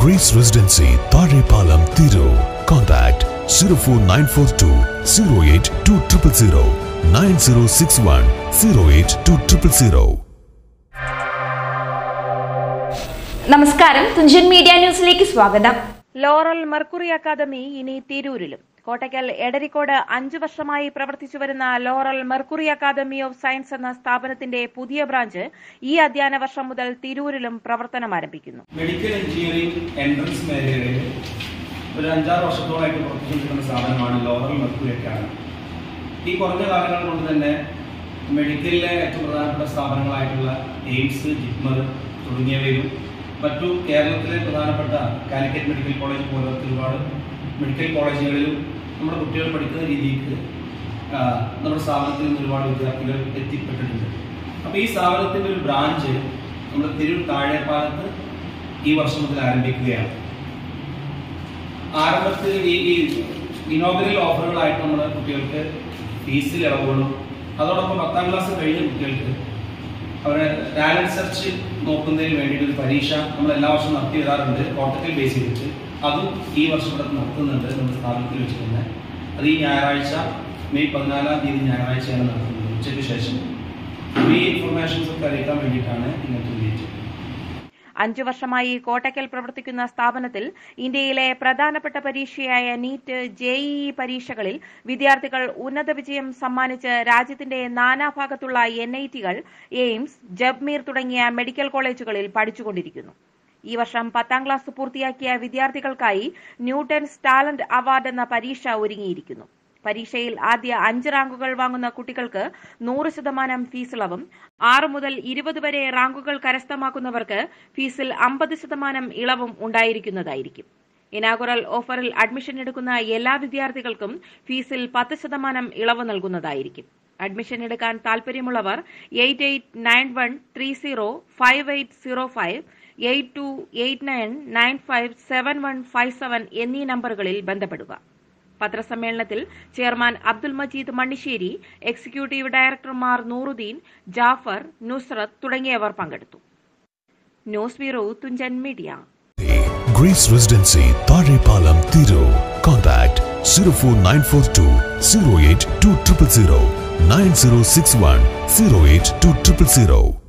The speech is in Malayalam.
Grace Residency, Tarepalam, Thiru. Contact 04942 08200 9061 08200. നമസ്കാരം തുഞ്ചൻ മീഡിയ ന്യൂസിലേക്ക് സ്വാഗതം ലോറൽ മെർക്കുറി അക്കാദമി ഇനി തിരൂരിലും കോട്ടയ്ക്കൽ എടരിക്കോട് അഞ്ചു വർഷമായി പ്രവർത്തിച്ചു വരുന്ന Laurel Mercury Academy of Science എന്ന സ്ഥാപനത്തിന്റെ പുതിയ ബ്രാഞ്ച് ഈ അധ്യയന വർഷം മുതൽ തിരൂരിലും പ്രവർത്തനം ആരംഭിക്കുന്നു മെഡിക്കൽ എഞ്ചിനീയറിംഗ് എൻട്രൻസ് മേഖലയിൽ ഒരു അഞ്ചാറ് വർഷത്തോളമായിട്ട് പ്രവർത്തിച്ചുകൊണ്ടിരിക്കുന്ന സ്ഥാപനമാണ് ലോറൽ മെർക്കുറി അക്കാദമി ഈ കുറഞ്ഞ കാലങ്ങൾ കൊണ്ട് തന്നെ മെഡിക്കലിലെ ഏറ്റവും പ്രധാനപ്പെട്ട സ്ഥാപനങ്ങളായിട്ടുള്ള എയിംസ് ജിപ്മർ തുടങ്ങിയവയിലും മറ്റു കേരളത്തിലെ പ്രധാനപ്പെട്ട കാലിക്കറ്റ് മെഡിക്കൽ കോളേജ് പോലത്തെ ഒരുപാട് മെഡിക്കൽ കോളേജുകളിലും നമ്മുടെ കുട്ടികൾ പഠിക്കുന്ന രീതിക്ക് ആ, നമ്മുടെ സ്ഥാപനത്തിൽ നിന്ന് ഒരുപാട് വിദ്യാർത്ഥികൾ എത്തിപ്പെട്ടിട്ടുണ്ട് അപ്പോൾ ഈ സ്ഥാപനത്തിൻ്റെ ഒരു ബ്രാഞ്ച് നമ്മുടെ തിരൂർ താഴെപ്പാലത്ത് ഈ വർഷം മുതൽ ആരംഭിക്കുകയാണ് ആരംഭത്തിൽ ഈ ഈ ഇനോഗ്രൽ ഓഫറുകളായിട്ട് നമ്മുടെ കുട്ടികൾക്ക് ഫീസിൽ ഇളവുകളും അതോടൊപ്പം പത്താം ക്ലാസ് കഴിഞ്ഞ കുട്ടികൾക്ക് അവരെ ടാലന്റ് സെർച്ച് നോക്കുന്നതിന് വേണ്ടിയിട്ട് ഒരു പരീക്ഷ നമ്മൾ എല്ലാ വർഷവും നടത്തി വരാറുണ്ട് കോട്ടക്കൽ ബേസ് ചെയ്തിട്ട് അതും ഈ വർഷം ഇവിടെ നടത്തുന്നുണ്ട് നമ്മുടെ സ്ഥാപനത്തിൽ വെച്ച് തന്നെ അത് ഈ ഞായറാഴ്ച മെയ് പതിനാലാം തീയതി ഞായറാഴ്ചയാണ് നടത്തുന്നത് ഉച്ചയ്ക്ക് ശേഷം ഈ ഇൻഫർമേഷൻസ് ഒക്കെ അറിയിക്കാൻ വേണ്ടിയിട്ടാണ് ഇങ്ങനത്തെ ഉന്നയിച്ചത് അഞ്ചു വർഷമായി കോട്ടയ്ക്കൽ പ്രവർത്തിക്കുന്ന സ്ഥാപനത്തിൽ ഇന്ത്യയിലെ പ്രധാനപ്പെട്ട പരീക്ഷയായ നീറ്റ് ജെഇഇ പരീക്ഷകളിൽ വിദ്യാർത്ഥികൾ ഉന്നത വിജയം സമ്മാനിച്ച് രാജ്യത്തിന്റെ നാനാഭാഗത്തുള്ള എൻ ഐ ടികൾ എയിംസ് ജബ്മീർ തുടങ്ങിയ മെഡിക്കൽ കോളേജുകളിൽ പഠിച്ചുകൊണ്ടിരിക്കുന്നു ഈ വർഷം പത്താം ക്ലാസ് പൂർത്തിയാക്കിയ വിദ്യാർത്ഥികൾക്കായി ന്യൂട്ടൺസ് ടാലന്റ് അവാർഡ് എന്ന പരീക്ഷ ഒരുങ്ങിയിരിക്കുന്നു പരീക്ഷയിൽ ആദ്യ അഞ്ച് റാങ്കുകൾ വാങ്ങുന്ന കുട്ടികൾക്ക് നൂറ് ശതമാനം ഫീസ് ഇളവും ആറ് മുതൽ ഇരുപത് വരെ റാങ്കുകൾ കരസ്ഥമാക്കുന്നവർക്ക് ഫീസിൽ അമ്പത് ശതമാനം ഇളവും ഉണ്ടായിരിക്കുന്നതായിരിക്കും ഇനാഗുറൽ ഓഫറിൽ അഡ്മിഷൻ എടുക്കുന്ന എല്ലാ വിദ്യാർത്ഥികൾക്കും ഫീസിൽ പത്ത് ശതമാനം ഇളവ് നൽകുന്നതായിരിക്കും അഡ്മിഷൻ എടുക്കാൻ താൽപര്യമുള്ളവർ eight eight nine one three zero five eight zero five eight two eight nine nine five seven one five seven എന്നീ നമ്പറുകളിൽ ബന്ധപ്പെടുക പത്രസമ്മേളനത്തിൽ ചെയർമാൻ അബ്ദുൽ മജീദ് മണ്ണിശ്ശേരി എക്സിക്യൂട്ടീവ് ഡയറക്ടർമാർ നൂറുദ്ദീൻ ജാഫർ നുസ്രത്ത് തുടങ്ങിയവർ പങ്കെടുത്തു news bureau Thunchan media Grace Residency, Tarepalam, Thiru. Contact 04942 08200 9061 08200.